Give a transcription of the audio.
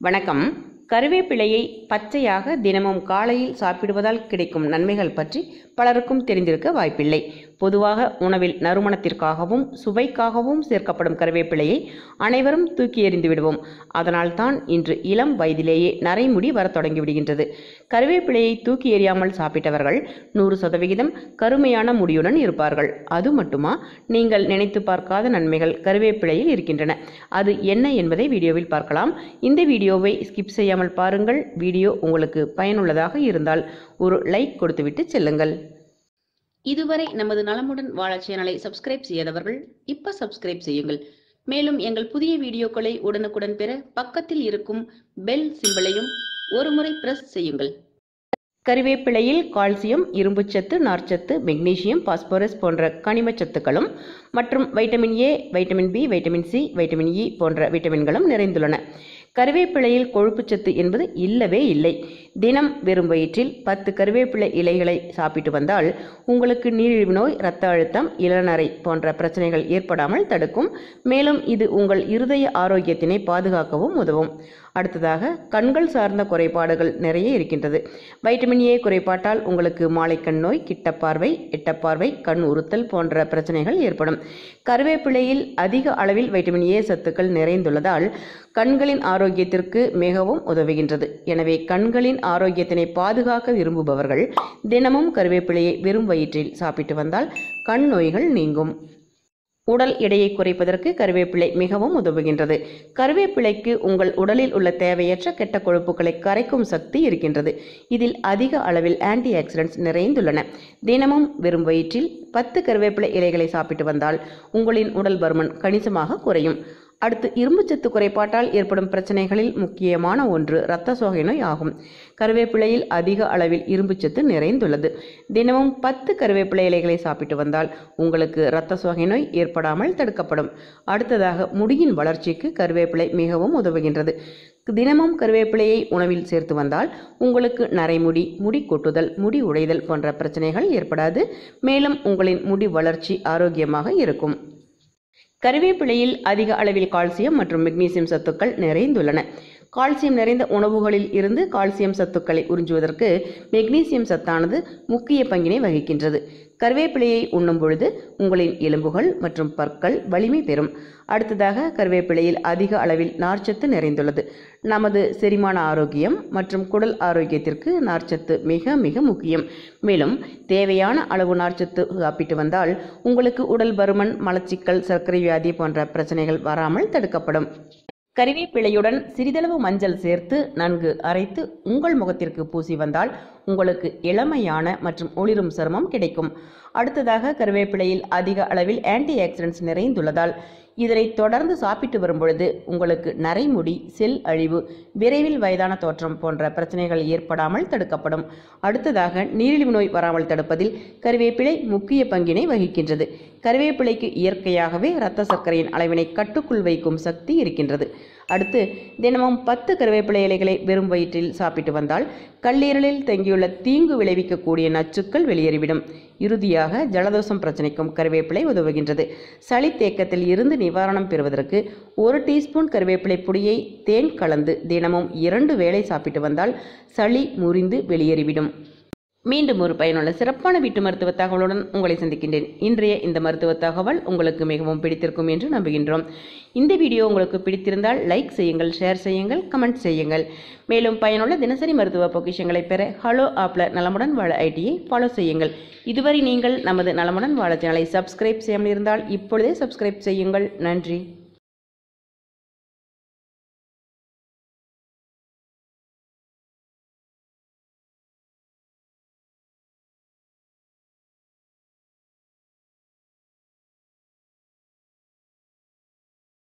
வணக்கம் கருவேப்பிலையை பச்சையாக தினமும் காலையில் சாப்பிடுவதால் கிடைக்கும் நன்மைகள் பற்றி பலருக்கும் தெரிந்திருக்க வாய்ப்பில்லை பொதுவாக உணவில் நறுமணத்திற்காகவும் சுவைக்காகவும் சேர்க்கப்படும் கருவேப்பிலையை அனைவரும் தூக்கி எறிந்து விடுவோம் அதனால்தான் இன்று இளம் வயதிலேயே நரைமுடி வரத் தொடங்கிவிடுகின்றது கருவேப்பிலையை தூக்கி எறியாமல் சாப்பிட்டவர்கள் நூறு சதவிகிதம் கருமையான முடியுடன் இருப்பார்கள் அது மட்டுமா நீங்கள் நினைத்து பார்க்காத நன்மைகள் கருவேப்பிலையில் இருக்கின்றன அது என்ன என்பதை வீடியோவில் பார்க்கலாம் இந்த வீடியோவை ஸ்கிப் செய்யாமல் பாருங்கள் வீடியோ உங்களுக்கு பயனுள்ளதாக இருந்தால் ஒரு லைக் கொடுத்துவிட்டு செல்லுங்கள் இதுவரை நமது நலமுடன் வாழ சேனலை சப்ஸ்கிரைப் செய்யாதவர்கள் இப்ப சப்ஸ்கிரைப் செய்யுங்கள் மேலும் எங்கள் புதிய வீடியோக்களை உடனுக்குடன் பெற பக்கத்தில் இருக்கும் பெல் சிம்பலையும் ஒருமுறை பிரஸ் செய்யுங்கள் கறிவேப்பிலையில் கால்சியம் இரும்புச்சத்து நார்ச்சத்து மெக்னீசியம் பாஸ்பரஸ் போன்ற கனிமச் சத்துக்களும் மற்றும் vitamin A vitamin B vitamin C vitamin E போன்ற விட்டமின்களும் நிறைந்துள்ளன கருவேப்பிலையில் கொழுப்புச்சத்து என்பது இல்லவே இல்லை தினம் வெறும் வயிற்றில் பத்து கருவேப்பிலை இலைகளை சாப்பிட்டு வந்தால் உங்களுக்கு நீரிழிவு நோய் இரத்த அழுத்தம் இளநரை போன்ற பிரச்சனைகள் ஏற்படாமல் தடுக்கும் மேலும் இது உங்கள் இருதய ஆரோக்கியத்தினை பாதுகாக்கவும் உதவும் அடுத்ததாக கண்கள் சார்ந்த குறைபாடுகள் நிறைய இருக்கின்றது வைட்டமின் ஏ குறைபாட்டால் உங்களுக்கு மாலைக்கண் நோய் கிட்டப்பார்வை எட்டப்பார்வை கண் உறுத்தல் போன்ற பிரச்சனைகள் ஏற்படும் கருவேப்பிலையில் அதிக அளவில் வைட்டமின் ஏ சத்துக்கள் நிறைந்துள்ளதால் கண்களின் ஆரோக்கியத்திற்கு மிகவும் உதவுகின்றது எனவே கண்களின் ஆரோக்கியத்தினை பாதுகாக்க விரும்புபவர்கள் தினமும் கருவேப்பிலையை வெறும் வயிற்றில் சாப்பிட்டு வந்தால் கண் நோய்கள் நீங்கும் உடல் எடையை குறைப்பதற்கு கருவேப்பிலை மிகவும் உதவுகின்றது கருவேப்பிலைக்கு உங்கள் உடலில் உள்ள தேவையற்ற கெட்ட கொழுப்புகளை கரைக்கும் சக்தி இருக்கின்றது இதில் அதிக அளவில் ஆன்டி ஆக்சிடென்ட்ஸ் நிறைந்துள்ளன தினமும் வெறும் வயிற்றில் பத்து கருவேப்பிலை இலைகளை சாப்பிட்டு வந்தால் உங்களின் உடல் பருமன் கணிசமாக குறையும் அடுத்து இரும்புச்சத்து குறைபாட்டால் ஏற்படும் பிரச்சனைகளில் முக்கியமான ஒன்று இரத்த சோகை நோய் ஆகும் கருவேப்பிலையில் அதிக அளவில் இரும்புச்சத்து நிறைந்துள்ளது தினமும் பத்து கருவேப்பிலை இலைகளை சாப்பிட்டு வந்தால் உங்களுக்கு இரத்த சோகை நோய் ஏற்படாமல் தடுக்கப்படும் அடுத்ததாக முடியின் வளர்ச்சிக்கு கருவேப்பிலை மிகவும் உதவுகின்றது தினமும் கருவேப்பிலையை உணவில் சேர்த்து வந்தால் உங்களுக்கு நரைமுடி முடி கொட்டுதல் முடி உடைதல் போன்ற பிரச்சனைகள் ஏற்படாது மேலும் உங்களின் முடி வளர்ச்சி ஆரோக்கியமாக இருக்கும் கருவேப்பிலையில் அதிக அளவில் கால்சியம் மற்றும் மெக்னீசியம் சத்துக்கள் நிறைந்துள்ளன கால்சியம் நிறைந்த உணவுகளில் இருந்து கால்சியம் சத்துக்களை உறிஞ்சுவதற்கு மெக்னீசியம் சத்தானது முக்கிய பங்கினை வகிக்கின்றது கருவேப்பிலையை உண்ணும் பொழுது உங்களின் எலும்புகள் மற்றும் பற்கள் வலிமை பெறும் அடுத்ததாக கருவேப்பிலையில் அதிக அளவில் நார்ச்சத்து நிறைந்துள்ளது நமது செரிமான ஆரோக்கியம் மற்றும் குடல் ஆரோக்கியத்திற்கு நார்ச்சத்து மிக மிக முக்கியம் மேலும் தேவையான அளவு நார்ச்சத்து சாப்பிட்டு வந்தால் உங்களுக்கு உடல் பருமன் மலச்சிக்கல் சர்க்கரை வியாதி போன்ற பிரச்சனைகள் வராமல் தடுக்கப்படும் கறிவேப்பிலையுடன் சிறிதளவு மஞ்சள் சேர்த்து நன்கு அரைத்து உங்கள் முகத்திற்கு பூசி வந்தால் உங்களுக்கு இளமையான மற்றும் ஒளிரும் சருமம் கிடைக்கும் அடுத்ததாக கருவேப்பிலையில் அதிக அளவில் ஆன்டி ஆக்சிடென்ட்ஸ் நிறைந்துள்ளதால் இதனை தொடர்ந்து சாப்பிட்டு வரும் பொழுது உங்களுக்கு நரைமுடி செல் அழிவு விரைவில் வயதான தோற்றம் போன்ற பிரச்சனைகள் ஏற்படாமல் தடுக்கப்படும் அடுத்ததாக நீரிழிவு நோய் வராமல் தடுப்பதில் கருவேப்பிலை முக்கிய பங்கினை வகிக்கின்றது கருவேப்பிலைக்கு இயற்கையாகவே இரத்த சர்க்கரையின் அளவினை கட்டுக்குள் வைக்கும் சக்தி இருக்கின்றது அடுத்து தினமும் பத்து கருவேப்பிலை இலைகளை வெறும் வயிற்றில் சாப்பிட்டு வந்தால் கல்லீரலில் தங்கியுள்ள தீங்கு விளைவிக்கக்கூடிய நச்சுக்கள் வெளியேறிவிடும் இறுதியாக ஜலதோஷம் பிரச்சனைக்கும் கருவேப்பிலை உதவுகின்றது சளி தேக்கத்தில் இருந்து நிவாரணம் பெறுவதற்கு ஒரு டீஸ்பூன் கருவேப்பிலை பொடியை தேன் கலந்து தினமும் இரண்டு வேளை சாப்பிட்டு வந்தால் சளி முறிந்து வெளியேறிவிடும் மீண்டும் ஒரு பயனுள்ள சிறப்பான வீட்டு மருத்துவ தகவலுடன் உங்களை சந்திக்கின்றேன் இன்றைய இந்த மருத்துவ தகவல் உங்களுக்கு மிகவும் பிடித்திருக்கும் என்று நம்புகின்றோம் இந்த வீடியோ உங்களுக்கு பிடித்திருந்தால் லைக் செய்யுங்கள் ஷேர் செய்யுங்கள் கமெண்ட் செய்யுங்கள் மேலும் பயனுள்ள தினசரி மருத்துவ பொக்கிஷங்களை பெற ஹலோ ஆப்ல நலமுடன் வாழ ஐடியை ஃபாலோ செய்யுங்கள் இதுவரை நீங்கள் நமது நலமுடன் வாழ சேனலை சப்ஸ்கிரைப் செய்யாமல் இருந்தால் இப்பொழுதே சப்ஸ்கிரைப் செய்யுங்கள் நன்றி